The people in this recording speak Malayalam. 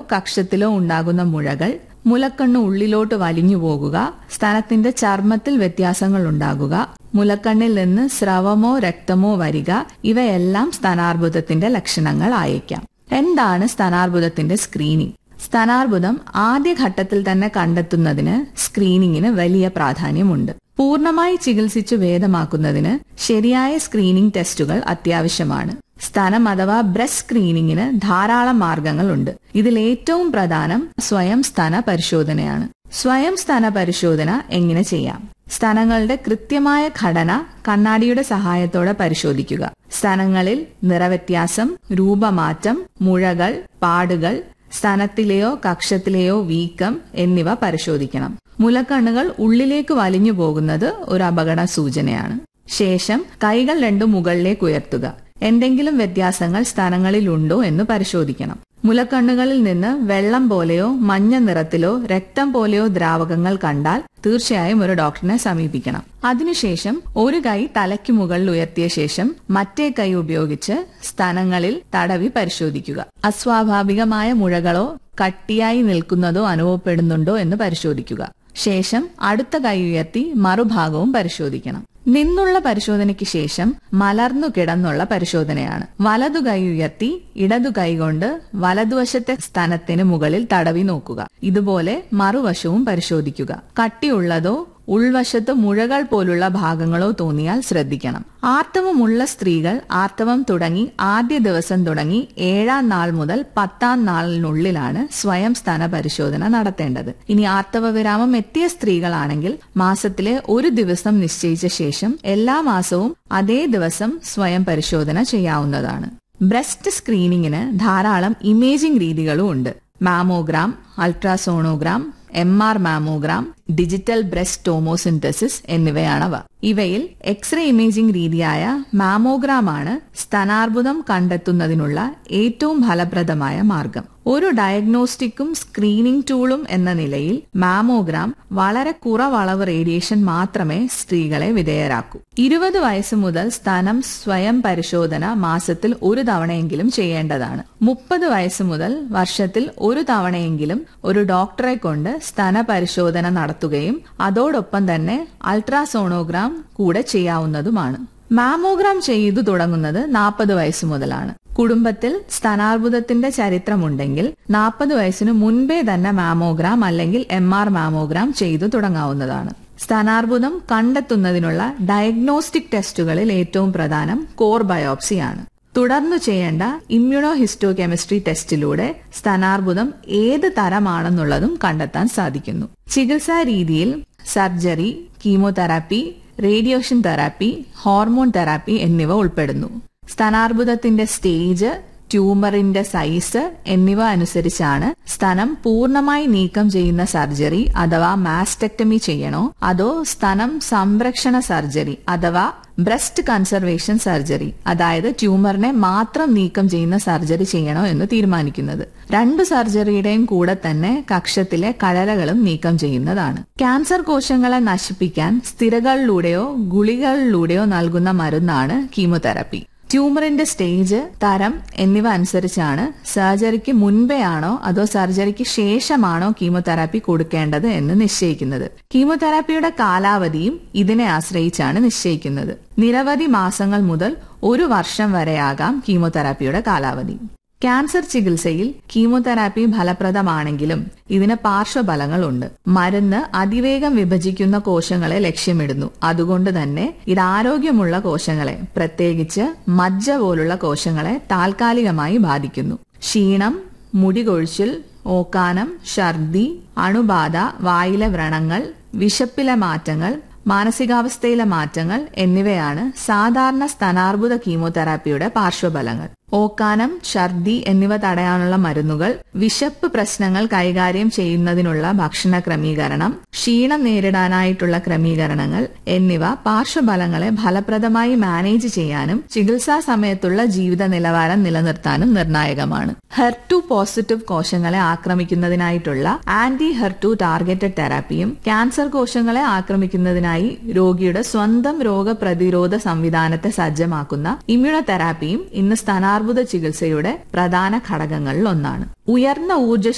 കക്ഷത്തിലോ ഉണ്ടാകുന്ന മുഴകൾ മുലക്കണ്ണ് ഉള്ളിലോട്ട് വലിഞ്ഞു പോകുക സ്തനത്തിന്റെ ചർമ്മത്തിൽ വ്യത്യാസങ്ങൾ ഉണ്ടാകുക മുലക്കണ്ണിൽ നിന്ന് സ്രവമോ രക്തമോ വരിക ഇവയെല്ലാം സ്തനാർബുദത്തിന്റെ ലക്ഷണങ്ങൾ ആയേക്കാം എന്താണ് സ്തനാർബുദത്തിന്റെ സ്ക്രീനിംഗ് സ്തനാർബുദം ആദ്യഘട്ടത്തിൽ തന്നെ കണ്ടെത്തുന്നതിന് സ്ക്രീനിങ്ങിന് വലിയ പ്രാധാന്യമുണ്ട് പൂർണ്ണമായി ചികിത്സിച്ചു ഭേദമാക്കുന്നതിന് ശരിയായ സ്ക്രീനിംഗ് ടെസ്റ്റുകൾ അത്യാവശ്യമാണ് സ്തനം അഥവാ ബ്രസ്റ്റ് സ്ക്രീനിങ്ങിന് ധാരാളം മാർഗങ്ങളുണ്ട് ഇതിൽ ഏറ്റവും പ്രധാനം സ്വയം സ്തന പരിശോധനയാണ് സ്വയം സ്തന പരിശോധന എങ്ങനെ ചെയ്യാം സ്തനങ്ങളുടെ കൃത്യമായ ഘടന കണ്ണാടിയുടെ സഹായത്തോടെ പരിശോധിക്കുക സ്തനങ്ങളിൽ നിറവ്യത്യാസം രൂപമാറ്റം മുഴകൾ പാടുകൾ സ്തനത്തിലെയോ കക്ഷത്തിലെയോ വീക്കം എന്നിവ പരിശോധിക്കണം മുലക്കണ്ണുകൾ ഉള്ളിലേക്ക് വലിഞ്ഞു പോകുന്നത് ഒരു അപകട സൂചനയാണ് ശേഷം കൈകൾ രണ്ടും മുകളിലേക്ക് ഉയർത്തുക എന്തെങ്കിലും വ്യത്യാസങ്ങൾ സ്ഥാനങ്ങളിലുണ്ടോ എന്ന് പരിശോധിക്കണം മുലക്കണ്ണുകളിൽ നിന്ന് വെള്ളം പോലെയോ മഞ്ഞ നിറത്തിലോ രക്തം പോലെയോ ദ്രാവകങ്ങൾ കണ്ടാൽ തീർച്ചയായും ഒരു ഡോക്ടറിനെ സമീപിക്കണം അതിനുശേഷം ഒരു കൈ തലയ്ക്ക് മുകളിൽ ഉയർത്തിയ ശേഷം മറ്റേ കൈ ഉപയോഗിച്ച് സ്ഥലങ്ങളിൽ തടവി പരിശോധിക്കുക അസ്വാഭാവികമായ മുഴകളോ കട്ടിയായി നിൽക്കുന്നതോ അനുഭവപ്പെടുന്നുണ്ടോ എന്ന് പരിശോധിക്കുക ശേഷം അടുത്ത കൈ ഉയർത്തി മറുഭാഗവും പരിശോധിക്കണം നിന്നുള്ള പരിശോധനയ്ക്ക് ശേഷം മലർന്നു കിടന്നുള്ള പരിശോധനയാണ് വലതു കൈ ഉയർത്തി ഇടതു കൈകൊണ്ട് വലതുവശത്തെ സ്ഥലത്തിന് മുകളിൽ തടവി നോക്കുക ഇതുപോലെ മറുവശവും പരിശോധിക്കുക കട്ടിയുള്ളതോ ഉൾവശത്ത് മുഴകൾ പോലുള്ള ഭാഗങ്ങളോ തോന്നിയാൽ ശ്രദ്ധിക്കണം ആർത്തവമുള്ള സ്ത്രീകൾ ആർത്തവം തുടങ്ങി ആദ്യ ദിവസം തുടങ്ങി ഏഴാം നാൾ മുതൽ പത്താം നാളിനുള്ളിലാണ് സ്വയം സ്ഥാന പരിശോധന നടത്തേണ്ടത് ഇനി ആർത്തവ വിരാമം എത്തിയ സ്ത്രീകളാണെങ്കിൽ മാസത്തിലെ ഒരു ദിവസം നിശ്ചയിച്ച ശേഷം എല്ലാ മാസവും അതേ ദിവസം സ്വയം പരിശോധന ചെയ്യാവുന്നതാണ് ബ്രസ്റ്റ് സ്ക്രീനിങ്ങിന് ധാരാളം ഇമേജിംഗ് രീതികളും ഉണ്ട് mammogram ultrasonogram M R mammogram digital breast tomosynthesis എന്നിവയാണവ ഇവയിൽ എക്സ്റേ ഇമേജിംഗ് രീതിയായ മാമോഗ്രാം ആണ് സ്തനാർബുദം കണ്ടെത്തുന്നതിനുള്ള ഏറ്റവും ഫലപ്രദമായ മാർഗം ഒരു ഡയഗ്നോസ്റ്റിക്കും സ്ക്രീനിംഗ് ടൂളും എന്ന നിലയിൽ മാമോഗ്രാം വളരെ കുറവളവ് റേഡിയേഷൻ മാത്രമേ സ്ത്രീകളെ വിധേയരാക്കൂ ഇരുപത് വയസ്സ് മുതൽ സ്തനം സ്വയം പരിശോധന മാസത്തിൽ ഒരു തവണയെങ്കിലും ചെയ്യേണ്ടതാണ് മുപ്പത് വയസ്സ് മുതൽ വർഷത്തിൽ ഒരു തവണയെങ്കിലും ഒരു ഡോക്ടറെ കൊണ്ട് സ്തന പരിശോധന നടത്തുകയും അതോടൊപ്പം തന്നെ അൾട്രാസോണോഗ്രാം കൂടെ ചെയ്യാവുന്നതുമാണ് മാമോഗ്രാം ചെയ്തു തുടങ്ങുന്നത് നാൽപ്പത് വയസ്സ് മുതലാണ് കുടുംബത്തിൽ സ്തനാർബുദത്തിന്റെ ചരിത്രമുണ്ടെങ്കിൽ നാൽപ്പത് വയസ്സിന് മുൻപേ തന്നെ മാമോഗ്രാം അല്ലെങ്കിൽ എം ആർ മാമോഗ്രാം ചെയ്തു തുടങ്ങാവുന്നതാണ് സ്തനാർബുദം കണ്ടെത്തുന്നതിനുള്ള ഡയഗ്നോസ്റ്റിക് ടെസ്റ്റുകളിൽ ഏറ്റവും പ്രധാനം കോർ ബയോപ്സിയാണ് തുടർന്നു ചെയ്യേണ്ട ഇമ്മ്യൂണോ ഹിസ്റ്റോ കെമിസ്ട്രി ടെസ്റ്റിലൂടെ സ്തനാർബുദം ഏത് തരമാണെന്നുള്ളതും കണ്ടെത്താൻ സാധിക്കുന്നു ചികിത്സാ രീതിയിൽ surgery chemotherapy radiation therapy hormone therapy എന്നിവ ഉൾപ്പെടുന്നു സ്തനാർബുദത്തിന്റെ സ്റ്റേജ് ട്യൂമറിന്റെ സൈസ് എന്നിവ അനുസരിച്ചാണ് സ്തനം പൂർണ്ണമായി നീക്കം ചെയ്യുന്ന സർജറി അഥവാ മാസ്റ്റക്ടമി ചെയ്യണോ അതോ സ്തനം സംരക്ഷണ സർജറി അഥവാ ബ്രസ്റ്റ് കൺസർവേഷൻ സർജറി അതായത് ട്യൂമറിനെ മാത്രം നീക്കം ചെയ്യുന്ന സർജറി ചെയ്യണോ എന്ന് തീരുമാനിക്കുന്നത് രണ്ടു സർജറിയുടെയും കൂടെ തന്നെ കക്ഷത്തിലെ കഴലകളും നീക്കം ചെയ്യുന്നതാണ് ക്യാൻസർ കോശങ്ങളെ നശിപ്പിക്കാൻ സ്ഥിരകളിലൂടെയോ ഗുളികളിലൂടെയോ നൽകുന്ന മരുന്നാണ് കീമോതെറാപ്പി ട്യൂമറിന്റെ സ്റ്റേജ് തരം എന്നിവ അനുസരിച്ചാണ് സർജറിക്ക് മുൻപേ ആണോ അതോ സർജറിക്ക് ശേഷമാണോ കീമോതെറാപ്പി കൊടുക്കേണ്ടത് എന്ന് നിശ്ചയിക്കുന്നത് കീമോതെറാപ്പിയുടെ കാലാവധിയും ഇതിനെ ആശ്രയിച്ചാണ് നിശ്ചയിക്കുന്നത് നിരവധി മാസങ്ങൾ മുതൽ ഒരു വർഷം വരെയാകാം കീമോതെറാപ്പിയുടെ കാലാവധി ക്യാൻസർ ചികിത്സയിൽ കീമോതെറാപ്പി ഫലപ്രദമാണെങ്കിലും ഇതിന് പാർശ്വഫലങ്ങളുണ്ട് മരുന്ന് അതിവേഗം വിഭജിക്കുന്ന കോശങ്ങളെ ലക്ഷ്യമിടുന്നു അതുകൊണ്ട് തന്നെ ഇത് ആരോഗ്യമുള്ള കോശങ്ങളെ പ്രത്യേകിച്ച് മജ്ജ പോലുള്ള കോശങ്ങളെ താൽക്കാലികമായി ബാധിക്കുന്നു ക്ഷീണം മുടികൊഴിച്ചിൽ ഓക്കാനം ഛർദി അണുബാധ വായിലെ വ്രണങ്ങൾ വിശപ്പിലെ മാറ്റങ്ങൾ മാനസികാവസ്ഥയിലെ മാറ്റങ്ങൾ എന്നിവയാണ് സാധാരണ സ്തനാർബുദ കീമോതെറാപ്പിയുടെ പാർശ്വഫലങ്ങൾ ഓക്കാനം ഛർദി എന്നിവ തടയാനുള്ള മരുന്നുകൾ വിശപ്പ് പ്രശ്നങ്ങൾ കൈകാര്യം ചെയ്യുന്നതിനുള്ള ഭക്ഷണ ക്രമീകരണം ക്ഷീണം നേരിടാനായിട്ടുള്ള ക്രമീകരണങ്ങൾ എന്നിവ പാർശ്വഫലങ്ങളെ ഫലപ്രദമായി മാനേജ് ചെയ്യാനും ചികിത്സാ സമയത്തുള്ള ജീവിത നിലവാരം നിലനിർത്താനും നിർണായകമാണ് ഹെർടു പോസിറ്റീവ് കോശങ്ങളെ ആക്രമിക്കുന്നതിനായിട്ടുള്ള ആന്റി ഹെർടു ടാർഗറ്റഡ് തെറാപ്പിയും ക്യാൻസർ കോശങ്ങളെ ആക്രമിക്കുന്നതിനായി രോഗിയുടെ സ്വന്തം രോഗപ്രതിരോധ സംവിധാനത്തെ സജ്ജമാക്കുന്ന ഇമ്മ്യൂണോതെറാപ്പിയും ഇന്ന് സ്ഥാനാർബുദ ചികിത്സയുടെ പ്രധാന ഘടകങ്ങളിൽ ഒന്നാണ് ഉയർന്ന ഊർജ്ജ